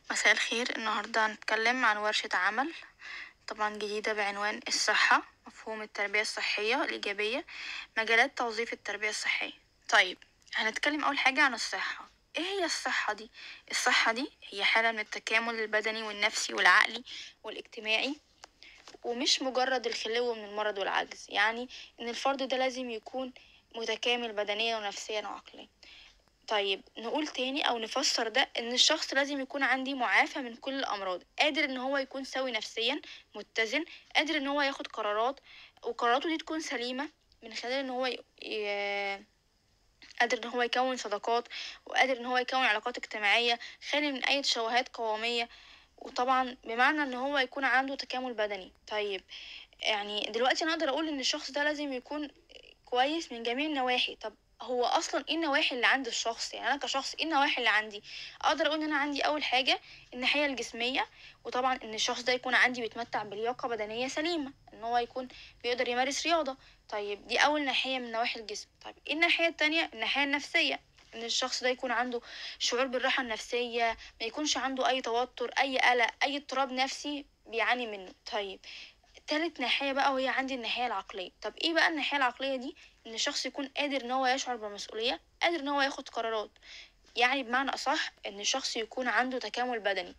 مساء الخير النهاردة هنتكلم عن ورشة عمل طبعا جديدة بعنوان الصحة مفهوم التربية الصحية الإيجابية مجالات توظيف التربية الصحية طيب هنتكلم أول حاجة عن الصحة ايه هي الصحة دي؟ الصحة دي هي حالة من التكامل البدني والنفسي والعقلي والاجتماعي ومش مجرد الخلو من المرض والعجز يعني ان الفرد ده لازم يكون متكامل بدنيا ونفسيا وعقليا طيب نقول تاني او نفسر ده ان الشخص لازم يكون عندي معافى من كل الامراض قادر ان هو يكون سوي نفسيا متزن قادر ان هو ياخد قرارات وقراراته دي تكون سليمة من خلال ان هو ي... ي... قادر ان هو يكون صداقات وقادر ان هو يكون علاقات اجتماعية خالي من اي تشوهات قوامية وطبعا بمعنى ان هو يكون عنده تكامل بدني طيب يعني دلوقتي انا اقدر اقول ان الشخص ده لازم يكون كويس من جميع النواحي طب هو اصلا ايه النواحي اللي عند الشخص يعني انا كشخص ايه النواحي اللي عندي اقدر اقول ان انا عندي اول حاجه الناحيه الجسميه وطبعا ان الشخص ده يكون عندي بيتمتع بلياقه بدنيه سليمه ان هو يكون بيقدر يمارس رياضه طيب دي اول ناحيه من نواحي الجسم طيب ايه الناحيه التانية الناحيه النفسيه ان الشخص ده يكون عنده شعور بالراحه النفسيه ما يكونش عنده اي توتر اي قلق اي اضطراب نفسي بيعاني منه طيب تالت ناحية بقى وهي عندي الناحية العقلية طب ايه بقى الناحية العقلية دي ان الشخص يكون قادر ان هو يشعر بالمسؤولية قادر ان هو ياخد قرارات يعني بمعنى اصح ان الشخص يكون عنده تكامل بدني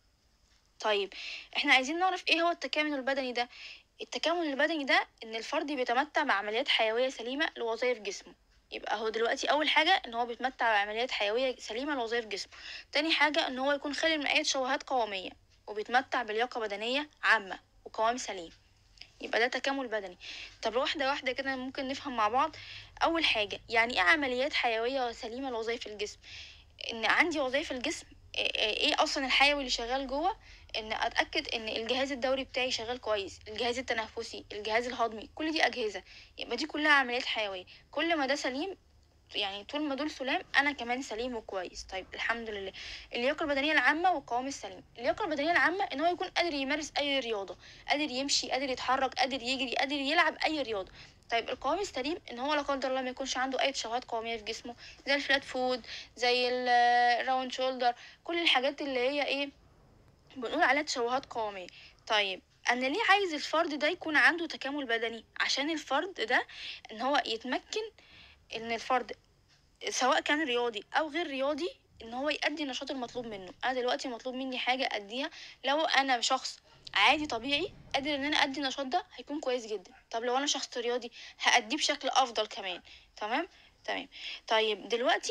طيب احنا عايزين نعرف ايه هو التكامل البدني ده التكامل البدني ده ان الفرد بيتمتع بعمليات حيوية سليمة لوظائف جسمه يبقى هو دلوقتي اول حاجة ان هو بيتمتع بعمليات حيوية سليمة لوظائف جسمه تاني حاجة ان هو يكون خالي من اي تشوهات قوامية وبيتمتع بلياقة بدنية عامة وقوام سليم يبقى ده تكامل بدني طب واحدة واحدة كده ممكن نفهم مع بعض أول حاجة يعني إيه عمليات حيوية وسليمة لوظائف الجسم إن عندي وظائف الجسم إيه أصلا الحيوي اللي شغال جوه إن أتأكد إن الجهاز الدوري بتاعي شغال كويس الجهاز التنفسي الجهاز الهضمي كل دي أجهزة يبقى دي كلها عمليات حيوية كل ما ده سليم يعني طول ما دول سلام انا كمان سليم وكويس طيب الحمد لله اللياقه البدنيه العامه والقوام السليم اللياقه البدنيه العامه ان هو يكون قادر يمارس اي رياضه قادر يمشي قادر يتحرك قادر يجري قادر يلعب اي رياضه طيب القوام السليم ان هو لا قدر الله ما يكونش عنده اي تشوهات قواميه في جسمه زي الفلات فود زي الراوند شولدر كل الحاجات اللي هي ايه بنقول عليها تشوهات قواميه طيب انا ليه عايز الفرد ده يكون عنده تكامل بدني عشان الفرد ده ان هو يتمكن ان الفرد سواء كان رياضي او غير رياضي ان هو يأدي النشاط المطلوب منه انا دلوقتي مطلوب مني حاجه اديها لو انا شخص عادي طبيعي قادر ان انا ادي النشاط ده هيكون كويس جدا طب لو انا شخص رياضي هأديه بشكل افضل كمان تمام تمام طيب دلوقتي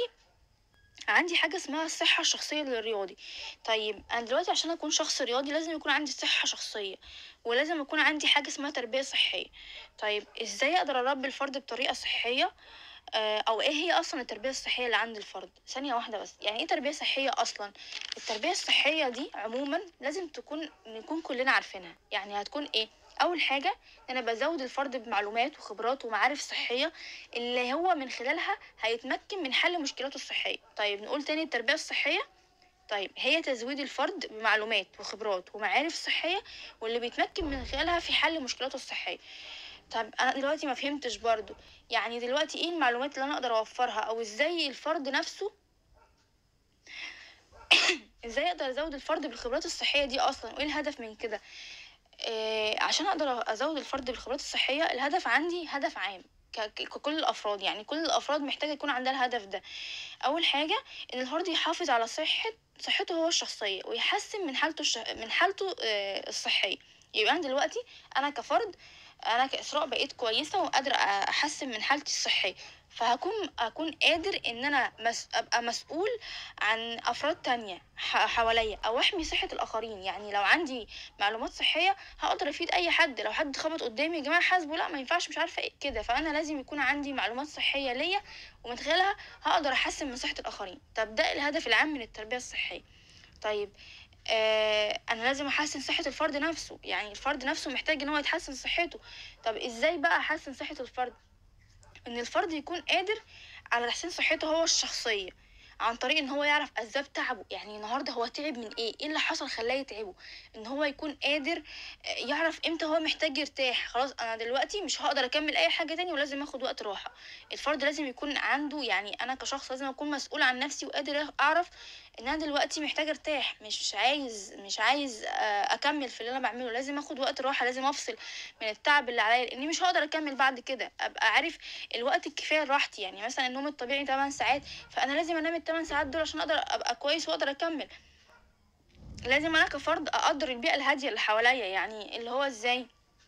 عندي حاجه اسمها الصحه الشخصيه للرياضي طيب انا دلوقتي عشان اكون شخص رياضي لازم يكون عندي صحه شخصيه ولازم يكون عندي حاجه اسمها تربيه صحيه طيب ازاي اقدر اربي الفرد بطريقه صحيه او ايه هي اصلا التربيه الصحيه اللي عند الفرد ثانيه واحده بس يعني ايه تربيه صحيه اصلا التربيه الصحيه دي عموما لازم تكون نكون كلنا عارفينها يعني هتكون ايه اول حاجه ان انا بزود الفرد بمعلومات وخبرات ومعارف صحيه اللي هو من خلالها هيتمكن من حل مشكلاته الصحيه طيب نقول تاني التربيه الصحيه طيب هي تزويد الفرد بمعلومات وخبرات ومعارف صحيه واللي بيتمكن من خلالها في حل مشكلاته الصحيه طب انا دلوقتي ما فهمتش برضو يعني دلوقتي ايه المعلومات اللي انا اقدر اوفرها او ازاي الفرد نفسه ازاي اقدر ازود الفرد بالخبرات الصحيه دي اصلا وايه الهدف من كده إيه عشان اقدر ازود الفرد بالخبرات الصحيه الهدف عندي هدف عام ككل الافراد يعني كل الافراد محتاجه يكون عندها الهدف ده اول حاجه ان الفرد يحافظ على صحه صحته هو الشخصيه ويحسن من حالته الش... من حالته آه الصحيه يبقى انا دلوقتي انا كفرد انا كاسراء بقيت كويسه وقادره احسن من حالتي الصحيه فهكون اكون قادر ان انا مس... ابقى مسؤول عن افراد تانية حواليا او احمي صحه الاخرين يعني لو عندي معلومات صحيه هقدر افيد اي حد لو حد خبط قدامي يا جماعه حاسبه لا ما ينفعش مش عارفه ايه كده فانا لازم يكون عندي معلومات صحيه ليا ومن خلالها هقدر احسن من صحه الاخرين طب ده الهدف العام من التربيه الصحيه طيب آه انا لازم احسن صحه الفرد نفسه يعني الفرد نفسه محتاج ان هو يتحسن صحته طب ازاي بقى احسن صحه الفرد ان الفرد يكون قادر على تحسين صحته هو الشخصيه عن طريق ان هو يعرف اسباب تعبه يعني النهارده هو تعب من ايه ايه اللي حصل خلاه يتعبه ان هو يكون قادر يعرف امتى هو محتاج يرتاح خلاص انا دلوقتي مش هقدر اكمل اي حاجه تاني ولازم اخد وقت راحه الفرد لازم يكون عنده يعني انا كشخص لازم اكون مسؤول عن نفسي وقادر اعرف ان انا دلوقتي محتاج ارتاح مش عايز مش عايز آه، اكمل في اللي انا بعمله لازم اخد وقت راحه لازم افصل من التعب اللي عليا لاني مش هقدر اكمل بعد كده ابقى عارف الوقت الكفايه لراحتي يعني مثلا النوم الطبيعي 8 ساعات فانا لازم انام ال 8 ساعات دول عشان اقدر ابقى كويس واقدر اكمل لازم انا كفرد اقدر البيئه الهاديه اللي حواليا يعني اللي هو ازاي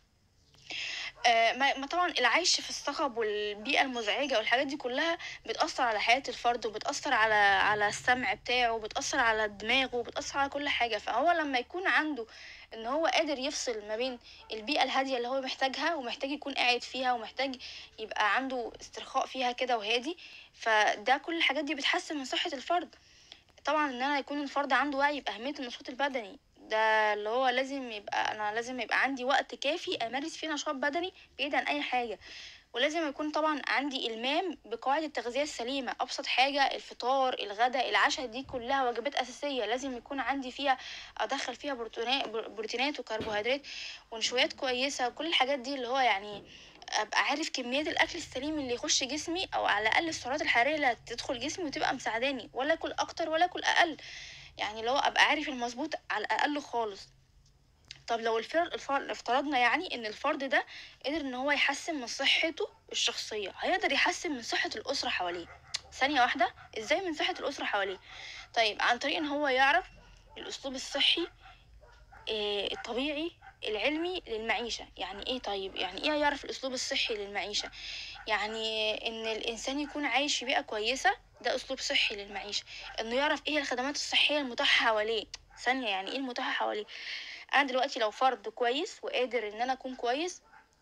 آه، ما طبعا العيش في الصخب والبيئة المزعجة والحاجات دي كلها بتأثر على حياة الفرد وبتأثر على على السمع بتاعه وبتأثر على دماغه وبتأثر على كل حاجة فهو لما يكون عنده ان هو قادر يفصل ما بين البيئة الهادية اللي هو محتاجها ومحتاج يكون قاعد فيها ومحتاج يبقى عنده استرخاء فيها كده وهادي فده كل الحاجات دي بتحسن من صحة الفرد طبعا ان انا يكون الفرد عنده وعي بأهمية النشاط البدني ده اللي هو لازم يبقى انا لازم يبقى عندي وقت كافي امارس فيه نشاط بدني بعيد عن اي حاجه ولازم يكون طبعا عندي المام بقواعد التغذيه السليمه ابسط حاجه الفطار الغداء العشاء دي كلها وجبات اساسيه لازم يكون عندي فيها ادخل فيها بروتينات وكربوهيدرات ونشويات كويسه وكل الحاجات دي اللي هو يعني ابقى عارف كميات الاكل السليم اللي يخش جسمي او على الاقل السعرات الحراريه اللي هتدخل جسمي وتبقى مساعداني ولا اكل اكتر ولا اكل اقل يعني لو ابقى عارف المظبوط على الاقل خالص طب لو الفرد افترضنا يعني ان الفرد ده قدر ان هو يحسن من صحته الشخصيه هيقدر يحسن من صحه الاسره حواليه ثانيه واحده ازاي من صحه الاسره حواليه طيب عن طريق ان هو يعرف الاسلوب الصحي آه، الطبيعي العلمي للمعيشة يعني ايه طيب يعني ايه يعرف الاسلوب الصحي للمعيشة يعني ان الانسان يكون عايش في بيئة كويسة ده اسلوب صحي للمعيشة انه يعرف ايه الخدمات الصحية المتاحة حواليه ثانية يعني ايه المتاحة حواليه انا دلوقتي لو فرد كويس وقادر ان انا اكون كويس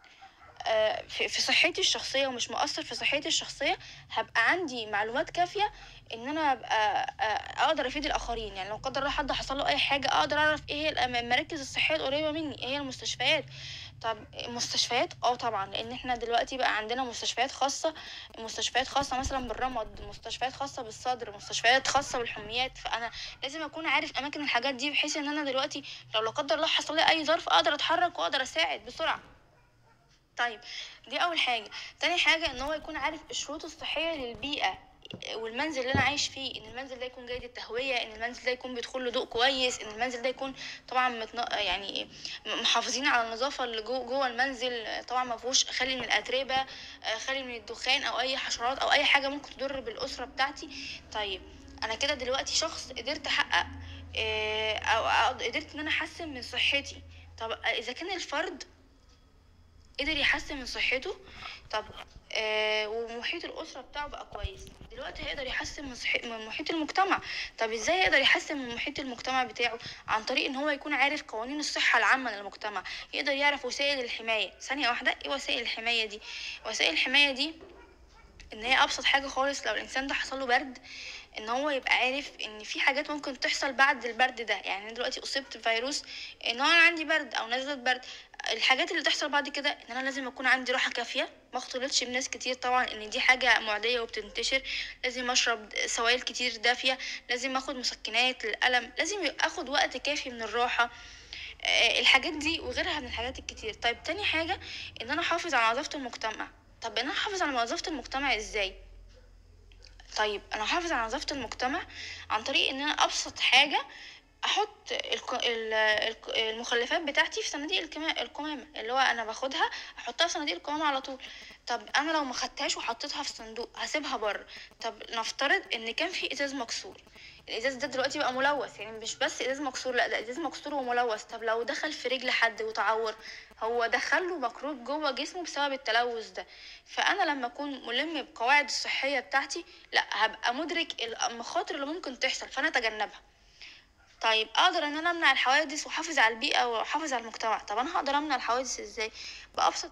آه، في صحتي الشخصيه ومش مؤثر في صحتي الشخصيه هبقى عندي معلومات كافيه ان انا ابقى آه، اقدر افيد الاخرين يعني لو قدر الله حد حصل له اي حاجه اقدر اعرف ايه هي المراكز الصحيه القريبه مني ايه هي المستشفيات طب مستشفيات اه طبعا لان احنا دلوقتي بقى عندنا مستشفيات خاصه مستشفيات خاصه مثلا بالرمد مستشفيات خاصه بالصدر مستشفيات خاصه بالحميات فانا لازم اكون عارف اماكن الحاجات دي بحيث ان انا دلوقتي لو لا قدر الله حصل لي اي ظرف اقدر اتحرك واقدر اساعد بسرعه طيب دي اول حاجه تاني حاجه ان هو يكون عارف الشروط الصحيه للبيئه والمنزل اللي انا عايش فيه ان المنزل ده يكون جيد التهويه ان المنزل ده يكون بيدخل له ضوء كويس ان المنزل ده يكون طبعا متن... يعني محافظين على النظافه اللي جوه جو المنزل طبعا ما فيهوش خالي من الاتربه خالي من الدخان او اي حشرات او اي حاجه ممكن تضر بالاسره بتاعتي طيب انا كده دلوقتي شخص قدرت احقق آه، او قدرت ان انا احسن من صحتي طب اذا كان الفرد قدر يحسن من صحته طب آه ومحيط الاسره بتاعه بقى كويس دلوقتي هيقدر يحسن من, صحي من محيط المجتمع طب ازاي يقدر يحسن من محيط المجتمع بتاعه عن طريق ان هو يكون عارف قوانين الصحه العامه للمجتمع يقدر يعرف وسائل الحمايه ثانيه واحده ايه وسائل الحمايه دي وسائل الحمايه دي ان هي ابسط حاجه خالص لو الانسان ده حصل له برد ان هو يبقى عارف ان في حاجات ممكن تحصل بعد البرد ده يعني انا دلوقتي اصبت بفيروس ان هو انا عندي برد او نزلت برد الحاجات اللي تحصل بعد كده ان انا لازم اكون عندي راحه كافيه ما اختلطش بناس كتير طبعا ان دي حاجه معديه وبتنتشر لازم اشرب سوائل كتير دافيه لازم اخد مسكنات للالم لازم اخد وقت كافي من الراحه آه، الحاجات دي وغيرها من الحاجات الكتير طيب تاني حاجه ان انا احافظ على نظافه المجتمع طب انا احافظ على نظافه المجتمع ازاي طيب انا احافظ على نظافه المجتمع عن طريق ان انا ابسط حاجه احط المخلفات بتاعتي في صناديق القمامه اللي هو انا باخدها احطها في صناديق القمامه على طول طب انا لو ما خدتهاش وحطيتها في صندوق هسيبها بره طب نفترض ان كان في ازاز مكسور الازاز ده دلوقتي بقى ملوث يعني مش بس ازاز مكسور لا ده ازاز مكسور وملوث طب لو دخل في رجل حد وتعور هو دخله ميكروب جوه جسمه بسبب التلوث ده فانا لما اكون ملم بالقواعد الصحيه بتاعتي لا هبقى مدرك المخاطر اللي ممكن تحصل فانا اتجنبها طيب اقدر ان انا امنع الحوادث واحافظ على البيئه واحافظ على المجتمع طب انا هقدر امنع الحوادث ازاي بابسط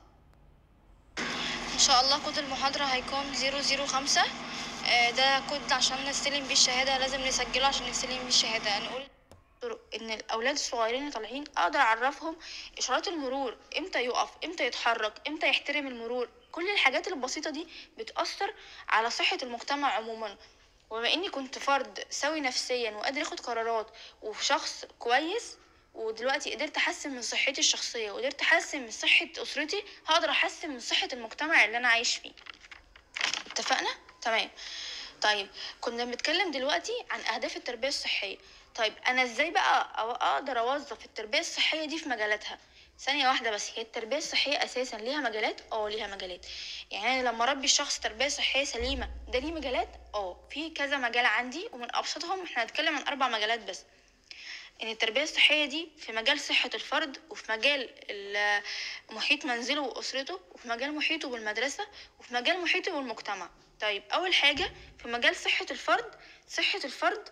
ان شاء الله كود المحاضره هيكون زيرو زيرو خمسة آه، ده كود عشان نستلم بيه الشهاده لازم نسجله عشان نستلم بيه الشهاده نقول ان الاولاد الصغيرين اللي طالعين اقدر اعرفهم اشارات المرور امتى يقف امتى يتحرك امتى يحترم المرور كل الحاجات البسيطه دي بتاثر على صحه المجتمع عموما وبما اني كنت فرد سوي نفسيا وقادر اخد قرارات وشخص كويس ودلوقتي قدرت احسن من صحتي الشخصيه وقدرت احسن من صحه اسرتي هقدر احسن من صحه المجتمع اللي انا عايش فيه اتفقنا تمام طيب كنا بنتكلم دلوقتي عن اهداف التربيه الصحيه طيب انا ازاي بقى أو- اقدر اوظف التربيه الصحيه دي في مجالاتها ثانية واحدة بس هي التربية الصحية أساسا ليها مجالات؟ اه ليها مجالات يعني أنا لما أربي الشخص تربية صحية سليمة ده ليه مجالات؟ اه في كذا مجال عندي ومن أبسطهم احنا هنتكلم عن أربع مجالات بس ان التربيه الصحيه دي في مجال صحه الفرد وفي مجال ال- محيط منزله واسرته وفي مجال محيطه بالمدرسه وفي مجال محيطه بالمجتمع طيب اول حاجه في مجال صحه الفرد صحه الفرد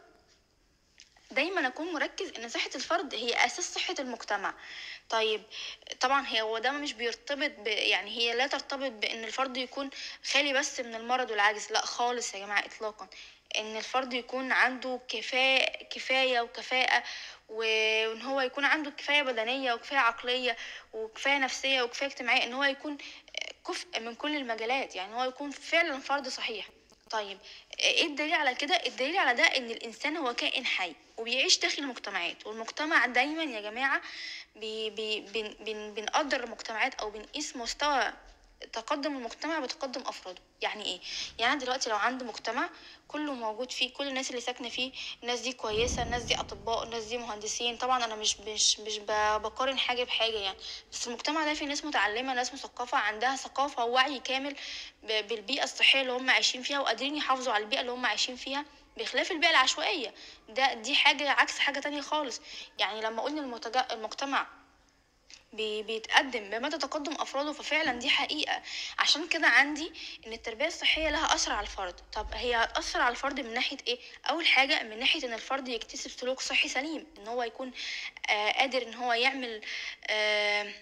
دايما اكون مركز ان صحه الفرد هي اساس صحه المجتمع طيب طبعا هي هو ده مش بيرتبط ب يعني هي لا ترتبط بان الفرد يكون خالي بس من المرض والعجز لا خالص يا جماعه اطلاقا ان الفرد يكون عنده كفاءة كفاية وكفاءة وان هو يكون عنده كفاية بدنية وكفاية عقلية وكفاية نفسية وكفاية اجتماعية ان هو يكون كفء من كل المجالات يعني هو يكون فعلا فرد صحيح طيب ايه الدليل على كده الدليل على ده ان الانسان هو كائن حي وبيعيش داخل المجتمعات والمجتمع دايما يا جماعه بي بي بن بن بنقدر المجتمعات او بنقيس مستوى تقدم المجتمع بتقدم افراده يعني ايه يعني أنا دلوقتي لو عندي مجتمع كله موجود فيه كل الناس اللي ساكنه فيه الناس دي كويسه الناس دي اطباء الناس دي مهندسين طبعا انا مش مش مش ب- بقارن حاجه بحاجه يعني بس المجتمع ده فيه ناس متعلمه ناس مثقفه عندها ثقافه ووعي كامل ب- بالبيئه الصحيه اللي هم عايشين فيها وقادرين يحافظوا على البيئه اللي هم عايشين فيها بخلاف البيئه العشوائيه ده دي حاجه عكس حاجه تانية خالص يعني لما قلنا المتج- المجتمع بي- بيتقدم بمدى تقدم افراده ففعلا دي حقيقه عشان كده عندي ان التربيه الصحيه لها اثر على الفرد طب هي هتاثر على الفرد من ناحيه ايه اول حاجه من ناحيه ان الفرد يكتسب سلوك صحي سليم ان هو يكون آه قادر ان هو يعمل آه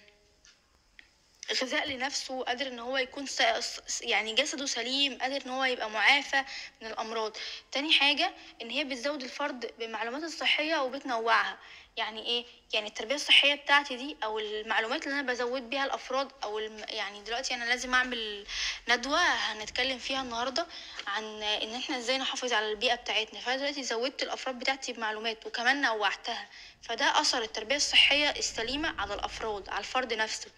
غذاء لنفسه قادر ان هو يكون س... س- يعني جسده سليم قادر ان هو يبقى معافى من الامراض تاني حاجة ان هي بتزود الفرد بالمعلومات الصحية وبتنوعها يعني ايه يعني التربية الصحية بتاعتي دي او المعلومات اللي انا بزود بيها الافراد او الم... يعني دلوقتي انا لازم اعمل ندوة هنتكلم فيها النهاردة عن ان احنا ازاي نحافظ على البيئة بتاعتنا فانا دلوقتي زودت الافراد بتاعتي بمعلومات وكمان نوعتها فده اثر التربية الصحية السليمة على الافراد على الفرد نفسه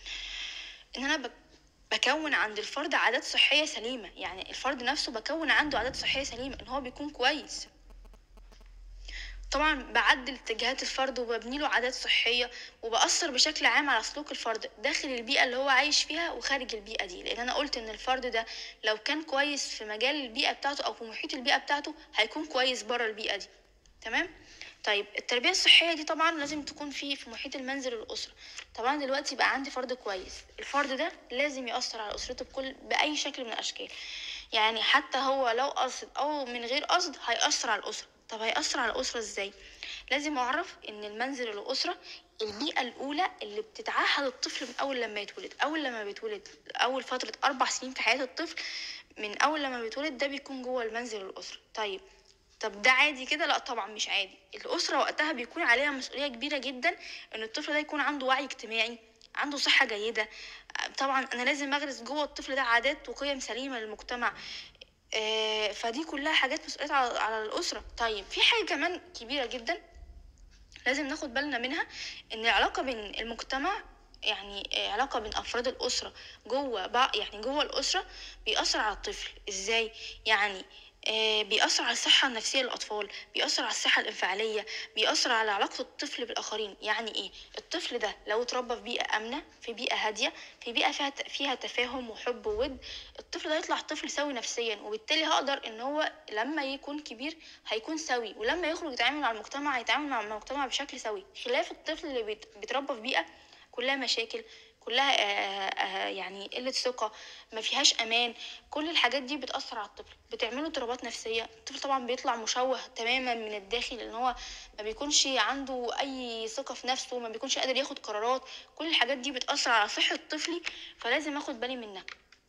ان انا بك- بكون عند الفرد عادات صحية سليمة يعني الفرد نفسه بكون عنده عادات صحية سليمة ان هو بيكون كويس طبعا بعدل اتجاهات الفرد وببني له عادات صحية وبأثر بشكل عام على سلوك الفرد داخل البيئة اللي هو عايش فيها وخارج البيئة دي لأن أنا قلت إن الفرد ده لو كان كويس في مجال البيئة بتاعته أو في محيط البيئة بتاعته هيكون كويس بره البيئة دي تمام طيب التربية الصحية دي طبعا لازم تكون في في محيط المنزل والأسرة طبعا دلوقتي بقى عندي فرد كويس الفرد ده لازم يأثر على أسرته بكل بأي شكل من الأشكال يعني حتى هو لو قصد أو من غير قصد هيأثر على الأسرة طب هيأثر على الأسرة ازاي لازم أعرف إن المنزل والأسرة البيئة الأولى اللي بتتعهد الطفل من أول لما يتولد أول لما بيتولد أول فترة أربع سنين في حياة الطفل من أول لما بيتولد ده بيكون جوه المنزل والأسرة طيب طب ده عادي كده لا طبعا مش عادي الأسرة وقتها بيكون عليها مسؤولية كبيرة جدا إن الطفل ده يكون عنده وعي اجتماعي عنده صحة جيدة طبعا أنا لازم أغرس جوه الطفل ده عادات وقيم سليمة للمجتمع آه، فدي كلها حاجات مسؤوليات على على الأسرة طيب في حاجة كمان كبيرة جدا لازم ناخد بالنا منها ان العلاقة بين المجتمع يعني آه، علاقة بين أفراد الأسرة جوه بع- يعني جوه الأسرة بيأثر على الطفل ازاي يعني آه، بيأثر على الصحة النفسية للأطفال بيأثر على الصحة الانفعالية بيأثر على علاقة الطفل بالآخرين يعني إيه الطفل ده لو اتربى في بيئة آمنة في بيئة هادية في بيئة فيها فيها تفاهم وحب وود الطفل ده يطلع طفل سوي نفسيا وبالتالي هقدر ان هو لما يكون كبير هيكون سوي ولما يخرج يتعامل مع المجتمع هيتعامل مع المجتمع بشكل سوي خلاف الطفل اللي بيت- بيتربى في بيئة كلها مشاكل كلها آه، آه، يعني قلة ثقة ما فيهاش أمان كل الحاجات دي بتأثر على الطفل بتعمله اضطرابات نفسية الطفل طبعا بيطلع مشوه تماما من الداخل لأن هو ما بيكونش عنده أي ثقة في نفسه ما بيكونش قادر ياخد قرارات كل الحاجات دي بتأثر على صحة طفلي فلازم اخد بالي منها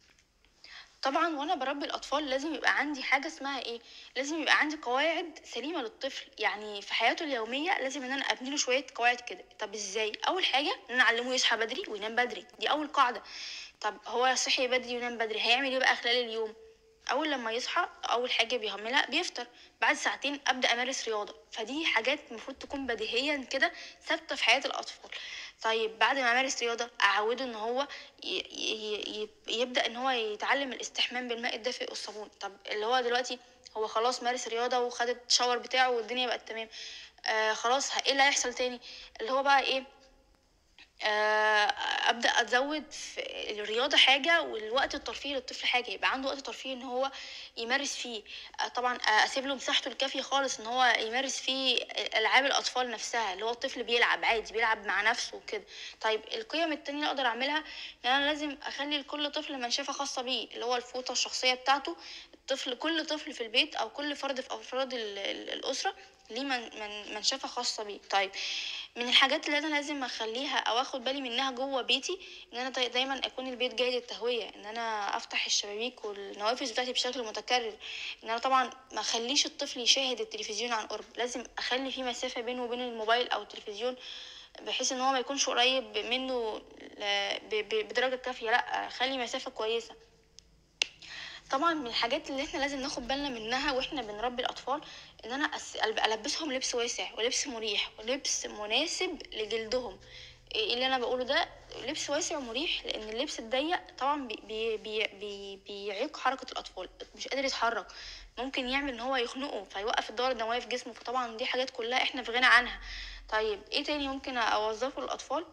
طبعا وانا بربي الاطفال لازم يبقى عندي حاجه اسمها ايه لازم يبقى عندي قواعد سليمه للطفل يعني في حياته اليوميه لازم ان انا ابني له شويه قواعد كده طب ازاي اول حاجه ان انا اعلمه يصحى بدري وينام بدري دي اول قاعده طب هو صحي بدري وينام بدري هيعمل ايه بقى خلال اليوم اول لما يصحى اول حاجه بيعملها بيفطر بعد ساعتين ابدا امارس رياضه فدي حاجات المفروض تكون بديهيا كده ثابته في حياه الاطفال طيب بعد ما امارس رياضه اعوده ان هو ي- ي- ي- يبدا ان هو يتعلم الاستحمام بالماء الدافئ والصابون طب اللي هو دلوقتي هو خلاص مارس رياضه وخد الشاور بتاعه والدنيا بقت تمام آه خلاص ايه اللي هيحصل تاني اللي هو بقى ايه آه، ابدا ازود في الرياضه حاجه والوقت الترفيهي للطفل حاجه يبقى عنده وقت ترفيهي ان هو يمارس فيه آه، طبعا آه، اسيب له مساحته الكافيه خالص ان هو يمارس فيه العاب الاطفال نفسها اللي هو الطفل بيلعب عادي بيلعب مع نفسه وكده طيب القيم التانية اللي اقدر اعملها ان انا لازم اخلي لكل طفل منشفه خاصه بيه اللي هو الفوطه الشخصيه بتاعته الطفل كل طفل في البيت او كل فرد في افراد ال- ال- الاسره ليه من من منشفه خاصه بيه طيب من الحاجات اللي انا لازم اخليها او اخد بالي منها جوه بيتي ان انا داي- دايما اكون البيت جيد التهويه ان انا افتح الشبابيك والنوافذ بتاعتي بشكل متكرر ان انا طبعا ما اخليش الطفل يشاهد التلفزيون عن قرب لازم اخلي في مسافه بينه وبين الموبايل او التلفزيون بحيث ان هو ما يكونش قريب منه ل- ب- ب- بدرجه كافيه لا خلي مسافه كويسه طبعا من الحاجات اللي احنا لازم ناخد بالنا منها واحنا بنربي الاطفال ان انا أس- ألب- البسهم لبس واسع ولبس مريح ولبس مناسب لجلدهم ايه اللي انا بقوله ده لبس واسع ومريح لان اللبس الضيق طبعا بي بي بي بي بيعيق حركه الاطفال مش قادر يتحرك ممكن يعمل ان هو يخنقه فيوقف الدورة الدموية في جسمه فطبعا دي حاجات كلها احنا في غنى عنها طيب ايه تاني ممكن اوظفه للاطفال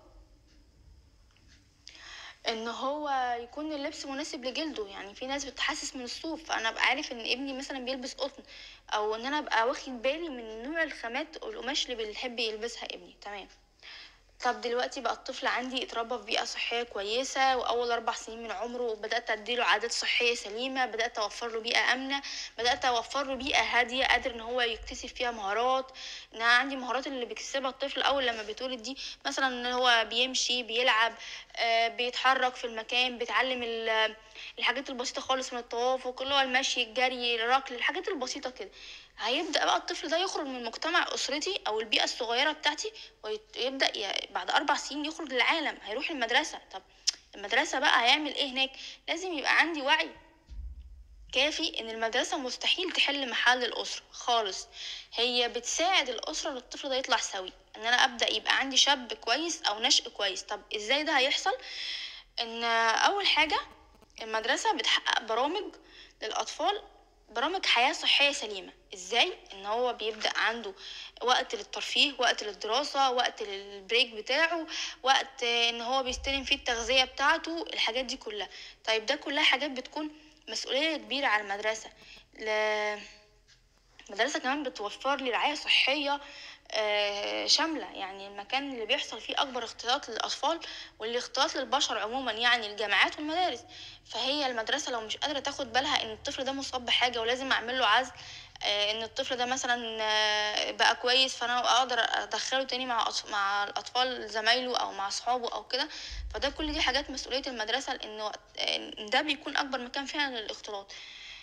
ان هو يكون اللبس مناسب لجلده يعني في ناس بتحسس من الصوف فانا ابقى عارف ان ابني مثلا بيلبس قطن او ان انا ابقى واخد بالي من نوع الخامات والقماش اللي بيحب يلبسها ابني تمام طب دلوقتي بقى الطفل عندي اتربى في بيئة صحية كويسة وأول أربع سنين من عمره وبدأت أديله عادات صحية سليمة بدأت أوفر له بيئة آمنة بدأت أوفر له بيئة هادية قادر إن هو يكتسب فيها مهارات إن أنا عندي مهارات اللي بيكتسبها الطفل أول لما بيتولد دي مثلا إن هو بيمشي بيلعب آه، بيتحرك في المكان بيتعلم ال- الحاجات البسيطة خالص من التوافق اللي هو المشي الجري الركل الحاجات البسيطة كده هيبدأ بقى الطفل ده يخرج من مجتمع أسرتي أو البيئة الصغيرة بتاعتي ويبدأ ي... بعد أربع سنين يخرج للعالم هيروح المدرسة طب المدرسة بقى هيعمل إيه هناك لازم يبقى عندي وعي كافي ان المدرسة مستحيل تحل محل الأسرة خالص هي بتساعد الأسرة ان الطفل ده يطلع سوي ان انا ابدأ يبقى عندي شاب كويس او نشء كويس طب ازاي ده هيحصل ان اول حاجة المدرسة بتحقق برامج للأطفال برامج حياة صحية سليمة ازاي ان هو بيبدأ عنده وقت للترفيه وقت للدراسة وقت للبريك بتاعه وقت ان هو بيستلم فيه التغذية بتاعته الحاجات دي كلها طيب ده كلها حاجات بتكون مسؤولية كبيرة على المدرسة ل... المدرسة كمان بتوفر لي رعاية صحية آه، شاملة يعني المكان اللي بيحصل فيه أكبر اختلاط للأطفال والاختلاط للبشر عموما يعني الجامعات والمدارس فهي المدرسة لو مش قادرة تاخد بالها إن الطفل ده مصاب بحاجة ولازم أعمل له عزل آه، إن الطفل ده مثلا آه، بقى كويس فأنا أقدر أدخله تاني مع أطف- مع الأطفال زمايله أو مع أصحابه أو كده فده كل دي حاجات مسؤولية المدرسة لأن وقت- إن ده بيكون أكبر مكان فعلا للاختلاط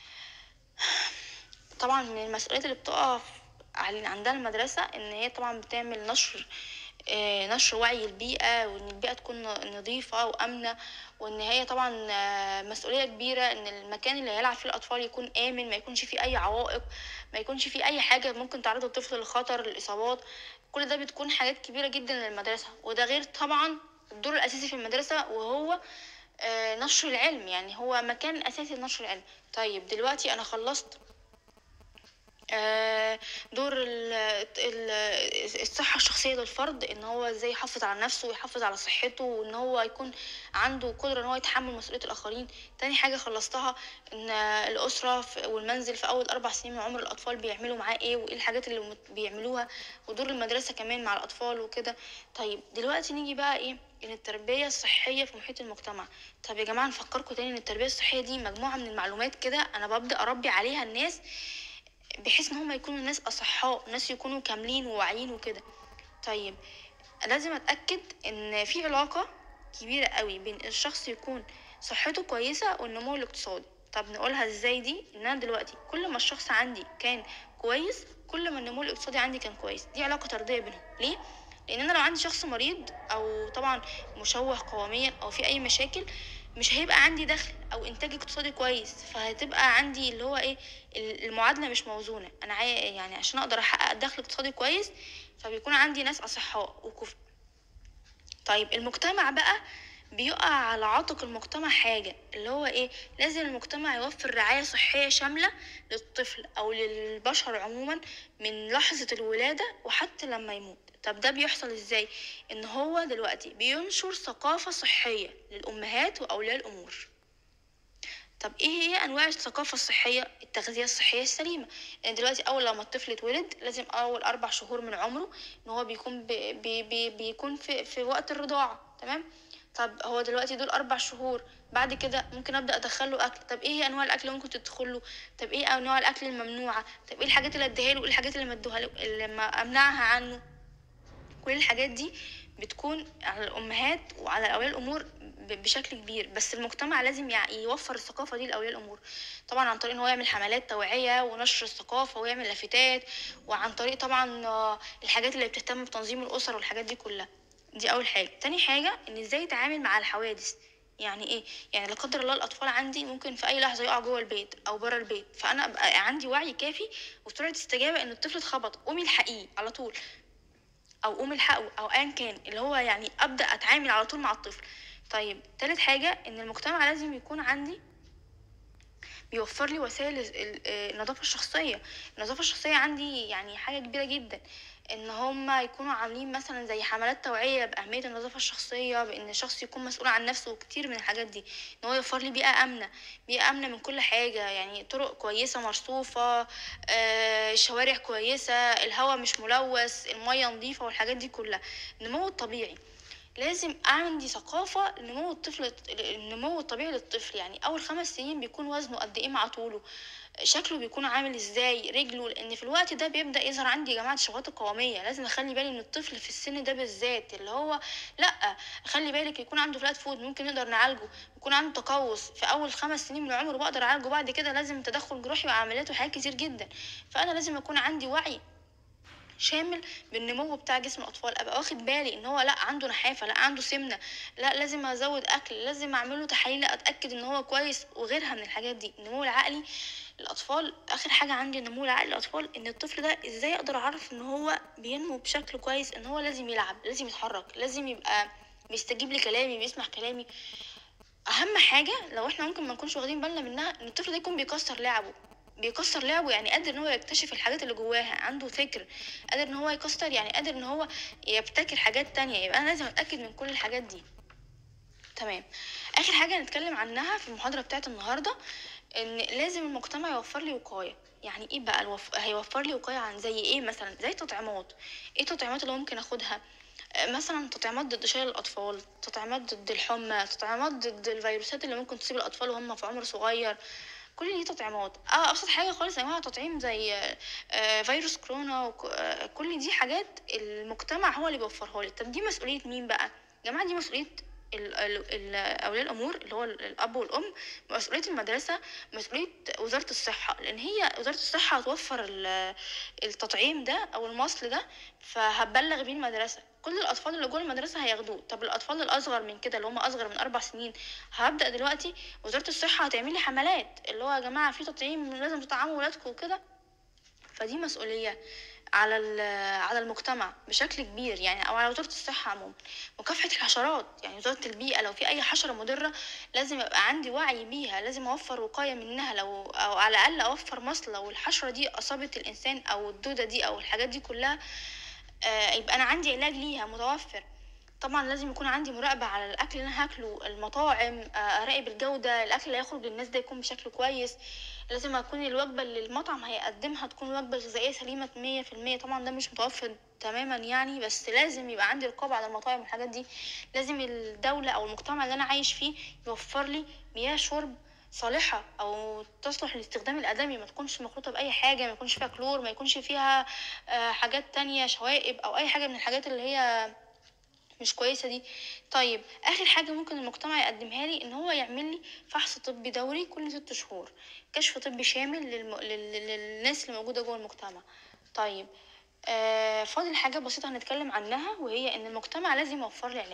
طبعا من المسؤوليات اللي بتقف على عندها المدرسة ان هي طبعا بتعمل نشر آه، نشر وعي البيئة وان البيئة تكون نظيفة وآمنة وان هي طبعا آه، مسؤولية كبيرة ان المكان اللي هيلعب فيه الأطفال يكون آمن ما يكونش فيه أي عوائق ما يكونش فيه أي حاجة ممكن تعرض الطفل للخطر للإصابات كل ده بتكون حاجات كبيرة جدا للمدرسة وده غير طبعا الدور الأساسي في المدرسة وهو آه، نشر العلم يعني هو مكان أساسي لنشر العلم طيب دلوقتي أنا خلصت آه، دور ال- ال- الصحة الشخصية للفرد ان هو ازاي يحافظ على نفسه ويحافظ على صحته وان هو يكون عنده قدرة ان هو يتحمل مسؤولية الاخرين تاني حاجة خلصتها ان الاسرة في- والمنزل في اول اربع سنين من عمر الاطفال بيعملوا معاه ايه وايه الحاجات اللي مت- بيعملوها ودور المدرسة كمان مع الاطفال وكده طيب دلوقتي نيجي بقى ايه ان التربية الصحية في محيط المجتمع طب يا جماعة نفكركم تاني ان التربية الصحية دي مجموعة من المعلومات كده انا ببدأ اربي عليها الناس بحيث ان هم يكونوا ناس اصحاء ناس يكونوا كاملين وواعيين وكده طيب لازم اتاكد ان في علاقه كبيره قوي بين الشخص يكون صحته كويسه والنمو الاقتصادي طب نقولها ازاي دي ان انا دلوقتي كل ما الشخص عندي كان كويس كل ما النمو الاقتصادي عندي كان كويس دي علاقه طرديه بينهم ليه لان انا لو عندي شخص مريض او طبعا مشوه قوميا او في اي مشاكل مش هيبقى عندي دخل او انتاج اقتصادي كويس فهتبقى عندي اللي هو ايه المعادله مش موزونه انا عاي... يعني عشان اقدر احقق دخل اقتصادي كويس فبيكون عندي ناس اصحاء وكفء طيب المجتمع بقى بيقع على عاتق المجتمع حاجة اللي هو ايه لازم المجتمع يوفر رعاية صحية شاملة للطفل او للبشر عموما من لحظة الولادة وحتى لما يموت طب ده بيحصل ازاي ان هو دلوقتي بينشر ثقافة صحية للامهات واولياء الامور طب ايه هي انواع الثقافه الصحيه التغذيه الصحيه السليمه يعني دلوقتي اول لما الطفل اتولد لازم اول اربع شهور من عمره ان هو بيكون بي بي بيكون في, في وقت الرضاعه تمام طب هو دلوقتي دول اربع شهور بعد كده ممكن ابدا ادخله اكل طب ايه هي انواع الاكل اللي ممكن تدخله طب ايه انواع الاكل الممنوعه طب ايه الحاجات اللي اديها له ايه الحاجات اللي ما ادوها له اللي ما امنعها عنه كل الحاجات دي بتكون على الامهات وعلى اولياء الامور بشكل كبير بس المجتمع لازم يوفر الثقافه دي لاولياء الامور طبعا عن طريق ان هو يعمل حملات توعيه ونشر الثقافه ويعمل لافتات وعن طريق طبعا الحاجات اللي بتهتم بتنظيم الاسر والحاجات دي كلها دي اول حاجه تاني حاجه ان ازاي يتعامل مع الحوادث يعني ايه يعني لا قدر الله الاطفال عندي ممكن في اي لحظه يقع جوه البيت او بره البيت فانا ابقى عندي وعي كافي وسرعه استجابه ان الطفل اتخبط قومي الحقيه على طول او قومي الحقه او ايا كان اللي هو يعني ابدا اتعامل على طول مع الطفل طيب تالت حاجه ان المجتمع لازم يكون عندي بيوفر لي وسائل النظافه الشخصيه النظافه الشخصيه عندي يعني حاجه كبيره جدا ان هم يكونوا عاملين مثلا زي حملات توعيه باهميه النظافه الشخصيه بان الشخص يكون مسؤول عن نفسه وكتير من الحاجات دي ان هو يوفر لي بيئه امنه بيئه امنه من كل حاجه يعني طرق كويسه مرصوفه آه، شوارع كويسه الهواء مش ملوث الميه نظيفه والحاجات دي كلها النمو الطبيعي لازم عندي ثقافة لنمو الطفل النمو الطبيعي للطفل يعني أول خمس سنين بيكون وزنه قد إيه مع طوله شكله بيكون عامل ازاي رجله لان في الوقت ده بيبدا يظهر عندي يا جماعه الشغلات القوميه لازم اخلي بالي من الطفل في السن ده بالذات اللي هو لا خلي بالك يكون عنده فلات فود ممكن نقدر نعالجه يكون عنده تقوس في اول خمس سنين من عمره بقدر اعالجه بعد كده لازم تدخل جراحي وعمليات وحاجات كتير جدا فانا لازم اكون عندي وعي شامل بالنمو بتاع جسم الاطفال ابقى واخد بالي ان هو لا عنده نحافه لا عنده سمنه لا لازم ازود اكل لازم اعمله تحاليل اتاكد ان هو كويس وغيرها من الحاجات دي النمو العقلي الاطفال اخر حاجه عندي النمو العقلي الاطفال ان الطفل ده ازاي اقدر اعرف ان هو بينمو بشكل كويس ان هو لازم يلعب لازم يتحرك لازم يبقى بيستجيب لكلامي بيسمع كلامي اهم حاجه لو احنا ممكن ما نكونش واخدين بالنا منها ان الطفل ده يكون بيكسر لعبه بيكسر لعبه يعني قادر ان هو يكتشف الحاجات اللي جواها عنده فكر قادر ان هو يكسر يعني قادر ان هو يبتكر حاجات تانية يبقى انا لازم اتاكد من كل الحاجات دي تمام اخر حاجه هنتكلم عنها في المحاضره بتاعت النهارده ان لازم المجتمع يوفر لي وقايه يعني ايه بقى الوف... هيوفر لي وقايه عن زي ايه مثلا زي التطعيمات ايه التطعيمات اللي ممكن اخدها مثلا تطعيمات ضد شلل الاطفال تطعيمات ضد الحمى تطعيمات ضد الفيروسات اللي ممكن تصيب الاطفال وهم في عمر صغير كل دي تطعيمات اه ابسط حاجه خالص يا جماعه تطعيم زي آه فيروس كورونا وكل آه، دي حاجات المجتمع هو اللي بيوفرها لي طب دي مسؤوليه مين بقى يا جماعه دي مسؤوليه اولياء الامور اللي هو الاب والام مسؤوليه المدرسه مسؤوليه وزاره الصحه لان هي وزاره الصحه هتوفر التطعيم ده او المصل ده فهتبلغ بيه المدرسه كل الاطفال اللي جوه المدرسه هياخدوه طب الاطفال الاصغر من كده اللي هم اصغر من اربع سنين هبدا دلوقتي وزاره الصحه هتعمل لي حملات اللي هو يا جماعه في تطعيم لازم تطعموا ولادكم وكده فدي مسؤوليه على على المجتمع بشكل كبير يعني او على وزاره الصحه عموما مكافحه الحشرات يعني وزاره البيئه لو في اي حشره مضره لازم يبقى عندي وعي بيها لازم اوفر وقايه منها لو او على الاقل اوفر مصل لو الحشره دي اصابت الانسان او الدوده دي او الحاجات دي كلها آه يبقى انا عندي علاج ليها متوفر طبعا لازم يكون عندي مراقبة على الأكل اللي أنا هاكله المطاعم آه، أراقب الجودة الأكل اللي هيخرج للناس ده يكون بشكل كويس لازم أكون الوجبة اللي المطعم هيقدمها تكون وجبة غذائية سليمة مية في المية طبعا ده مش متوفر تماما يعني بس لازم يبقى عندي رقابة على المطاعم والحاجات دي لازم الدولة أو المجتمع اللي أنا عايش فيه يوفر لي مياه شرب صالحة أو تصلح للاستخدام الآدمي ما تكونش مخلوطة بأي حاجة ما يكونش فيها كلور ما يكونش فيها آه، حاجات تانية شوائب أو أي حاجة من الحاجات اللي هي مش كويسه دي طيب اخر حاجه ممكن المجتمع يقدمها لي ان هو يعمل لي فحص طبي دوري كل ست شهور كشف طبي شامل للم... لل... للناس اللي موجوده جوه المجتمع طيب آه فاضل حاجه بسيطه هنتكلم عنها وهي ان المجتمع لازم يوفر لي علاج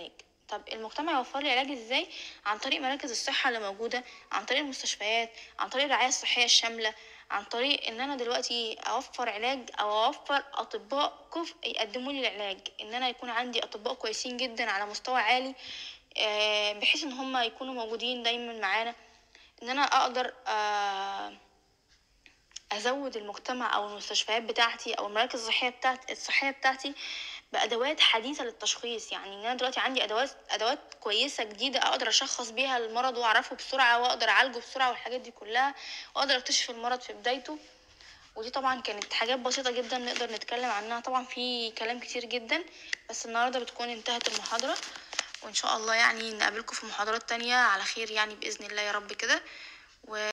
طب المجتمع يوفر لي علاج ازاي عن طريق مراكز الصحة اللي موجودة عن طريق المستشفيات عن طريق الرعاية الصحية الشاملة عن طريق ان انا دلوقتي اوفر علاج او اوفر اطباء كفء يقدموا لي العلاج ان انا يكون عندي اطباء كويسين جدا على مستوى عالي آه، بحيث ان هم يكونوا موجودين دايما معانا ان انا اقدر آه، ازود المجتمع او المستشفيات بتاعتي او المراكز الصحيه بتاعتي الصحيه بتاعتي بادوات حديثه للتشخيص يعني ان انا دلوقتي عندي ادوات ادوات كويسه جديده اقدر اشخص بيها المرض واعرفه بسرعه واقدر اعالجه بسرعه والحاجات دي كلها واقدر اكتشف المرض في بدايته ودي طبعا كانت حاجات بسيطه جدا نقدر نتكلم عنها طبعا في كلام كتير جدا بس النهارده بتكون انتهت المحاضره وان شاء الله يعني نقابلكم في محاضرات تانية على خير يعني باذن الله يا رب كده و